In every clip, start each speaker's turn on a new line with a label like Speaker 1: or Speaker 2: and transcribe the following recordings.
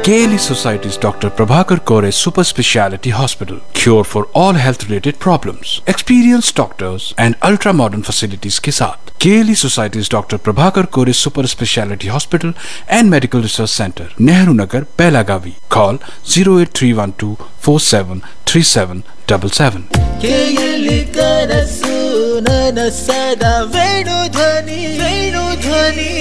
Speaker 1: KLE Society's Dr. Prabhakar Kore Super Speciality Hospital. Cure for all health related problems. Experienced doctors and ultra modern facilities के साथ KLE Society's Dr. Prabhakar Kore Super Speciality Hospital and Medical Research Center, Nehru Nagar, Pelagavi. Call 08312 473777.
Speaker 2: ಕೇಯಲಿ ಕನಸು ನನಸದ ವೇಣು ಧ್ವನಿ ವೇಣು ಧ್ವನಿ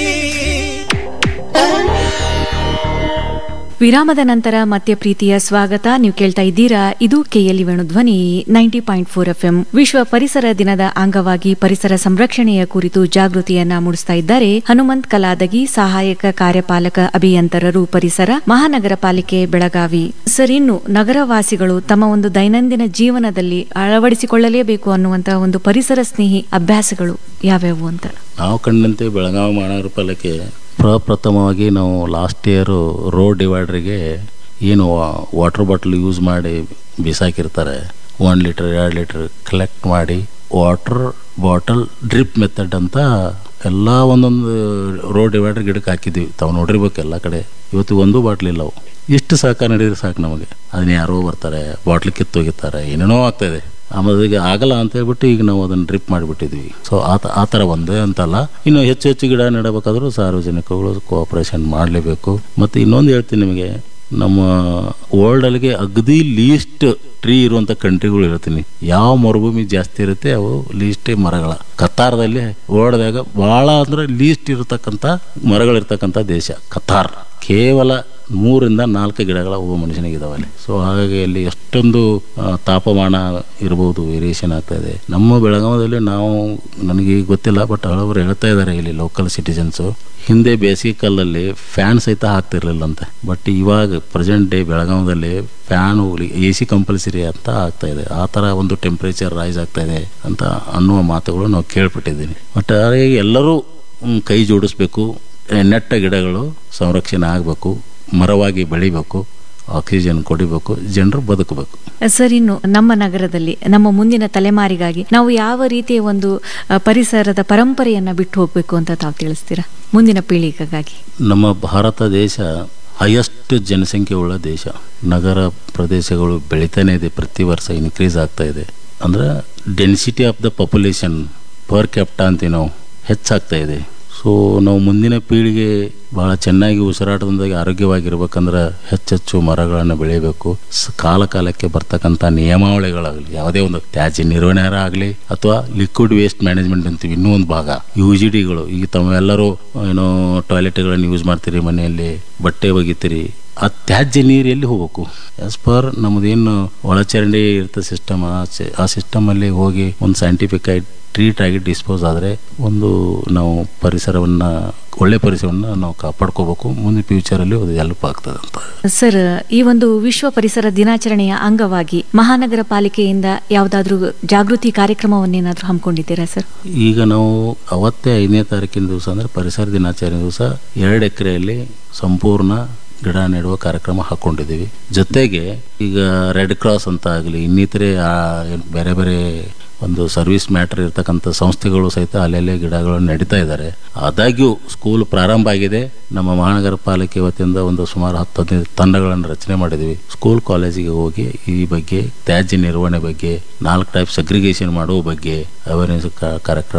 Speaker 3: ವಿರಾಮದ ನಂತರ ಮತ್ತೆ ಪ್ರೀತಿಯ ಸ್ವಾಗತ ನೀವು ಕೇಳ್ತಾ ಇದ್ದೀರಾ ಇದು KLE Venudhwani ninety point four F M ವಿಶ್ವ ಪರಿಸರ ದಿನದ ಅಂಗವಾಗಿ ಪರಿಸರ ಸಂರಕ್ಷಣೆಯ ಕುರಿತು ಜಾಗೃತಿಯನ್ನ ಮೂಡಿಸ್ತಾ ಇದ್ದಾರೆ ಹನುಮಂತ್ ಕಲಾದಗಿ ಸಹಾಯಕ ಕಾರ್ಯಪಾಲಕ ಅಭಿಯಂತರರು ಪರಿಸರ ಮಹಾನಗರ ಪಾಲಿಕೆ ಬೆಳಗಾವಿ ಸರ್ ಇನ್ನು ನಗರವಾಸಿಗಳು ತಮ್ಮ ಒಂದು ದೈನಂದಿನ ಜೀವನದಲ್ಲಿ ಅಳವಡಿಸಿಕೊಳ್ಳಲೇಬೇಕು ಅನ್ನುವಂತಹ ಒಂದು ಪರಿಸರ ಸ್ನೇಹಿ ಅಭ್ಯಾಸಗಳು ಯಾವ್ಯಾವು ಅಂತ
Speaker 4: ನಾವು ಕಂಡಂತೆ ಬೆಳಗಾವಿ ಮಹಾನಗರ ಪಾಲಿಕೆ ಪ್ರಪ್ರಥಮವಾಗಿ ನಾವು ಲಾಸ್ಟ್ ಇಯರು ರೋಡ್ ಡಿವೈಡ್ರಿಗೆ ಏನು ವಾಟರ್ ಬಾಟ್ಲ್ ಯೂಸ್ ಮಾಡಿ ಬಿಸಾಕಿರ್ತಾರೆ ಒನ್ ಲೀಟರ್ ಎರಡು ಲೀಟರ್ ಕಲೆಕ್ಟ್ ಮಾಡಿ ವಾಟರ್ ಬಾಟಲ್ ಡ್ರಿಪ್ ಮೆಥಡ್ ಅಂತ ಎಲ್ಲ ಒಂದೊಂದು ರೋಡ್ ಡಿವೈಡರ್ ಗಿಡಕ್ಕೆ ಹಾಕಿದ್ದೀವಿ ತಾವು ನೋಡಿರ್ಬೇಕು ಎಲ್ಲ ಕಡೆ ಇವತ್ತು ಒಂದು ಬಾಟ್ಲ್ ಇಲ್ಲ ಅವು ಇಷ್ಟು ಸಹಕಾರ ನಡೆದ್ರೆ ಸಾಕು ನಮಗೆ ಅದನ್ನ ಯಾರೋ ಬರ್ತಾರೆ ಬಾಟ್ಲ್ ಕಿತ್ತೋಗಿರ್ತಾರೆ ಏನೇನೋ ಆಗ್ತಾಯಿದೆ ಆಮೇಲೆ ಈಗ ಆಗಲ್ಲ ಅಂತ ಹೇಳ್ಬಿಟ್ಟು ಈಗ ನಾವು ಅದನ್ನು ಡ್ರಿಪ್ ಮಾಡಿಬಿಟ್ಟಿದ್ವಿ ಸೊ ಆ ತ- ಆ ಥರ ಒಂದೇ ಅಂತಲ್ಲ ಇನ್ನು ಹೆಚ್ಚು ಹೆಚ್ಚು ಗಿಡ ನೆಡಬೇಕಾದ್ರೂ ಸಾರ್ವಜನಿಕಗಳು ಕೋಆಪರೇಷನ್ ಮಾಡಲೇಬೇಕು ಮತ್ತು ಇನ್ನೊಂದು ಹೇಳ್ತೀನಿ ನಿಮಗೆ ನಮ್ಮ ವರ್ಲ್ಡಲ್ಲಿಗೆ ಅಗದಿ ಲೀಸ್ಟ್ ಟ್ರೀ ಇರುವಂಥ ಕಂಟ್ರಿಗಳು ಹೇಳ್ತೀನಿ ಯಾವ ಮರುಭೂಮಿ ಜಾಸ್ತಿ ಇರುತ್ತೆ ಅವು ಲೀಸ್ಟೇ ಮರಗಳ ಕತಾರದಲ್ಲಿ ವರ್ಲ್ಡ್ದಾಗ ಭಾಳ ಅಂದ್ರೆ ಲೀಸ್ಟ್ ಇರತಕ್ಕಂಥ ಮರಗಳಿರ್ತಕ್ಕಂಥ ದೇಶ ಕತಾರ್ ಕೇವಲ ಮೂರಿಂದ ನಾಲ್ಕು ಗಿಡಗಳ ಒಬ್ಬ ಮನುಷ್ಯನಿಗೆ ಇದಾವೆ ಅಲ್ಲಿ ಸೊ ಹಾಗಾಗಿ ಅಲ್ಲಿ ಎಷ್ಟೊಂದು ಆ, ತಾಪಮಾನ ಇರ್ಬೋದು ವೇರಿಯೇಷನ್ ಆಗ್ತಾ ಇದೆ ನಮ್ಮ ಬೆಳಗಾವದಲ್ಲಿ ನಾವು ನನಗೆ ಈಗ ಗೊತ್ತಿಲ್ಲ ಬಟ್ ಹಳಬರು ಹೇಳ್ತಾ ಇದ್ದಾರೆ ಇಲ್ಲಿ ಲೋಕಲ್ ಸಿಟಿಜನ್ಸು ಹಿಂದೆ ಬೇಸಿಗೆ ಕಾಲದಲ್ಲಿ ಫ್ಯಾನ್ ಸಹಿತ ಹಾಕ್ತಿರ್ಲಿಲ್ಲಂತೆ ಬಟ್ ಇವಾಗ ಪ್ರೆಸೆಂಟ್ ಡೇ ಬೆಳಗಾವದಲ್ಲಿ ಫ್ಯಾನ್ ಎ ಸಿ ಕಂಪಲ್ಸರಿ ಅಂತ ಆಗ್ತಾ ಇದೆ ಆ ಥರ ಒಂದು ಟೆಂಪ್ರೇಚರ್ ರೈಸ್ ಆಗ್ತಾ ಇದೆ ಅಂತ ಅನ್ನುವ ಮಾತುಗಳು ನಾವು ಕೇಳ್ಪಟ್ಟಿದ್ದೀನಿ ಬಟ್ ಹಾಗಾಗಿ ಎಲ್ಲರೂ ಮ್, ಕೈ ಜೋಡಿಸ್ಬೇಕು ನೆಟ್ಟ ಗಿಡಗಳು ಸಂರಕ್ಷಣೆ ಆಗಬೇಕು ಮರವಾಗಿ ಬೆಳಿಬೇಕು ಆಕ್ಸಿಜನ್ ಕೊಡಿಬೇಕು ಜನರು ಬದುಕಬೇಕು
Speaker 3: ಸರ್ ಇನ್ನು ನಮ್ಮ ನಗರದಲ್ಲಿ ನಮ್ಮ ಮುಂದಿನ ತಲೆಮಾರಿಗಾಗಿ ನಾವು ಯಾವ ರೀತಿಯ ಒಂದು ಅ, ಪರಿಸರದ ಪರಂಪರೆಯನ್ನ ಬಿಟ್ಟು ಹೋಗ್ಬೇಕು ಅಂತ ತಾವು ತಿಳಿಸ್ತೀರಾ ಮುಂದಿನ ಪೀಳಿಗೆಗಾಗಿ
Speaker 4: ನಮ್ಮ ಭಾರತ ದೇಶ ಹೈಯೆಸ್ಟ್ ಜನಸಂಖ್ಯೆ ಉಳ್ಳ ದೇಶ ನಗರ ಪ್ರದೇಶಗಳು ಬೆಳಿತಾನೆ ಇದೆ ಪ್ರತಿ ವರ್ಷ ಇನ್ಕ್ರೀಸ್ ಆಗ್ತಾ ಇದೆ ಅಂದ್ರೆ density of the population per capita ಅಂತೀವಿ ನಾವು ಹೆಚ್ಚಾಗ್ತಾ ಇದೆ ಸೊ ನಾವು ಮುಂದಿನ ಪೀಳಿಗೆ ಭಾಳ ಚೆನ್ನಾಗಿ ಉಸಿರಾಟದಿಂದಾಗಿ ಆರೋಗ್ಯವಾಗಿರ್ಬೇಕಂದ್ರೆ ಹೆಚ್ಚೆಚ್ಚು ಮರಗಳನ್ನು ಬೆಳೆಯಬೇಕು ಸ- ಕಾಲ ಕಾಲಕ್ಕೆ ಬರ್ತಕ್ಕಂಥ ನಿಯಮಾವಳಿಗಳಾಗಲಿ ಯಾವುದೇ ಒಂದು ತ್ಯಾಜ್ಯ ನಿರ್ವಹಣೆ ಆಗಲಿ ಅಥವಾ ಲಿಕ್ವಿಡ್ ವೇಸ್ಟ್ ಮ್ಯಾನೇಜ್ಮೆಂಟ್ ಅಂತೀವಿ ಇನ್ನೂ ಒಂದು ಭಾಗ ಯು ಜಿ ಡಿಗಳು ಈಗ ತಾವೆಲ್ಲರೂ ಏನೋ ಟಾಯ್ಲೆಟ್ಗಳನ್ನು ಯೂಸ್ ಮಾಡ್ತೀರಿ ಮನೆಯಲ್ಲಿ ಬಟ್ಟೆ ಒಗಿತೀರಿ ಆ ತ್ಯಾಜ್ಯ ನೀರು ಎಲ್ಲಿ ಹೋಗ್ಬೇಕು ಆಸ್ ಪರ್ ನಮ್ಮದೇನು ಒಳಚರಂಡಿ ಇರ್ತದೆ ಸಿಸ್ಟಮ್ ಆ ಸಿಸ್ಟಮಲ್ಲಿ ಹೋಗಿ ಒಂದು ಸೈಂಟಿಫಿಕ್ ಆಗಿ ಟ್ರೀಟ್ ಆಗಿ ಡಿಸ್ಪೋಸ್ ಆದರೆ ಒಂದು ನಾವು ಪರಿಸರವನ್ನು ಒಳ್ಳೆ ಪರಿಸರವನ್ನು ನಾವು ಕಾಪಾಡ್ಕೋಬೇಕು ಮುಂದೆ ಫ್ಯೂಚರಲ್ಲಿ ಅದು ಹೆಲ್ಪ್ ಆಗ್ತದೆ ಅಂತ
Speaker 3: ಸರ್ ಈ ಒಂದು ವಿಶ್ವ ಪರಿಸರ ದಿನಾಚರಣೆಯ ಅಂಗವಾಗಿ ಮಹಾನಗರ ಪಾಲಿಕೆಯಿಂದ ಯಾವುದಾದ್ರೂ ಜಾಗೃತಿ ಕಾರ್ಯಕ್ರಮವನ್ನೇನಾದ್ರೂ ಹಮ್ಮಿಕೊಂಡಿದ್ದೀರಾ ಸರ್
Speaker 4: ಈಗ ನಾವು ಅವತ್ತೇ ಐದನೇ ತಾರೀಕಿನ ದಿವಸ ಅಂದರೆ ಪರಿಸರ ದಿನಾಚರಣೆ ದಿವಸ ಎರಡು ಎಕರೆಯಲ್ಲಿ ಸಂಪೂರ್ಣ ಗಿಡ ನೆಡುವ ಕಾರ್ಯಕ್ರಮ ಹಾಕ್ಕೊಂಡಿದ್ದೀವಿ ಜೊತೆಗೆ ಈಗ ರೆಡ್ ಕ್ರಾಸ್ ಅಂತ ಆಗಲಿ ಇನ್ನಿತರೆ ಆ, ಏನ್ ಬೇರೆ ಬೇರೆ ಒಂದು ಸರ್ವಿಸ್ ಮ್ಯಾಟ್ರ್ ಇರ್ತಕ್ಕಂಥ ಸಂಸ್ಥೆಗಳು ಸಹಿತ ಅಲ್ಲೆಲ್ಲೇ ಗಿಡಗಳನ್ನು ನೆಡಿತಾ ಇದ್ದಾರೆ ಆದಾಗ್ಯೂ ಸ್ಕೂಲ್ ಪ್ರಾರಂಭ ಆಗಿದೆ ನಮ್ಮ ಮಹಾನಗರ ಪಾಲಿಕೆ ವತಿಯಿಂದ ಒಂದು ಸುಮಾರು ಹತ್ತು ಹದಿನೈದು ತಂಡಗಳನ್ನು ರಚನೆ ಮಾಡಿದ್ವಿ ಸ್ಕೂಲ್ ಕಾಲೇಜಿಗೆ ಹೋಗಿ ಈ ಬಗ್ಗೆ ತ್ಯಾಜ್ಯ ನಿರ್ವಹಣೆ ಬಗ್ಗೆ ನಾಲ್ಕು ಟೈಪ್ ಸಗ್ರಿಗೇಷನ್ ಮಾಡುವ ಬಗ್ಗೆ ಅವೇರ್ನೆಸ್ ಕಾರ್ಯಕ್ರಮ